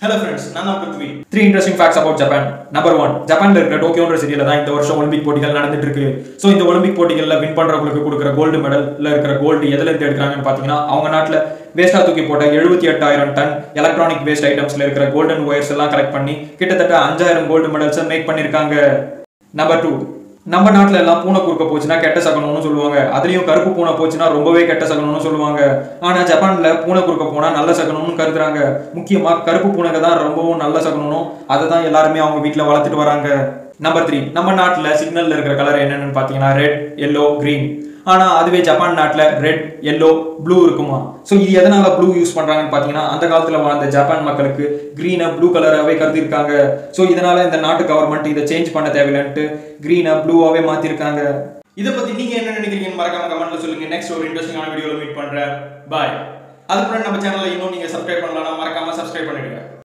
hello friends நான் தான் Prithvi three interesting facts about Japan number one ஜப்பான்ல இருக்கிற டோக்கியோன்ற சிட்டியில தான் இந்த வருஷம் ஒலிம்பிக் போட்டிகள் நடந்துட்டு இருக்கு ஸோ இந்த ஒலிம்பிக் போட்டிகளில் வின் பண்றவங்களுக்கு கொடுக்குற கோல்டு மெடல்ல இருக்கிற கோல்டு எதுல இருந்து எடுக்கிறாங்கன்னு பார்த்தீங்கன்னா அவங்க நாட்டில் வேஸ்டா தூக்கி போட்ட எழுபத்தி எட்டாயிரம் டன் எலக்ட்ரானிக் வேஸ்ட் ஐட்டம்ஸ்ல இருக்கிற கோல்டன் ஒயர்ஸ் எல்லாம் கலெக்ட் பண்ணி கிட்டத்தட்ட அஞ்சாயிரம் கோல்டு மெடல்ஸை மேக் பண்ணியிருக்காங்க நம்பர் டூ நம்ம நாட்டுல எல்லாம் பூனை குறுக்க போச்சுன்னா கெட்ட சகனம்னு சொல்லுவாங்க அதுலயும் கருப்பு பூனை போச்சுன்னா ரொம்பவே கெட்ட சகனம்னு சொல்லுவாங்க ஆனா ஜப்பான்ல பூனை குறுக்க போனா நல்ல சகனம்னு கருதுறாங்க முக்கியமா கருப்பு பூனைக்கு தான் ரொம்பவும் நல்ல சகனம்னும் அதை தான் எல்லாருமே அவங்க வீட்ல வளர்த்துட்டு வராங்க நம்பர் த்ரீ நம்ம நாட்டுல சிக்னல்ல இருக்கிற கலர் என்னன்னு பாத்தீங்கன்னா ரெட் எல்லோ கிரீன் ஆனா அதுவே ஜப்பான் நாட்டுல ரெட் எல்லோ ப்ளூ இருக்குமா ஸோ இது எதனால ப்ளூ யூஸ் பண்றாங்கன்னு பாத்தீங்கன்னா அந்த காலத்துல வாழ்ந்த ஜப்பான் மக்களுக்கு கிரீனை ப்ளூ கலராகவே கருதிருக்காங்க ஸோ இதனால இந்த நாட்டு கவர்மெண்ட் இதை சேஞ்ச் பண்ண தேவையில்லைன்ட்டு கிரீனை ப்ளூவாகவே மாத்திருக்காங்க இதை பத்தி நீங்க என்ன நினைக்கிறீங்கன்னு மறக்காம கமெண்ட்ல சொல்லுங்க நெக்ஸ்ட் ஒரு இன்ட்ரெஸ்டிங்கான வீடியோல மீட் பண்றேன் பாய் அதுக்கு முன்னாடி நம்ம சேனலை இன்னும் நீங்க சப்ஸ்கிரைப் பண்ணலாம் மறக்காம சப்ஸ்கிரைப் பண்ணிடுங்க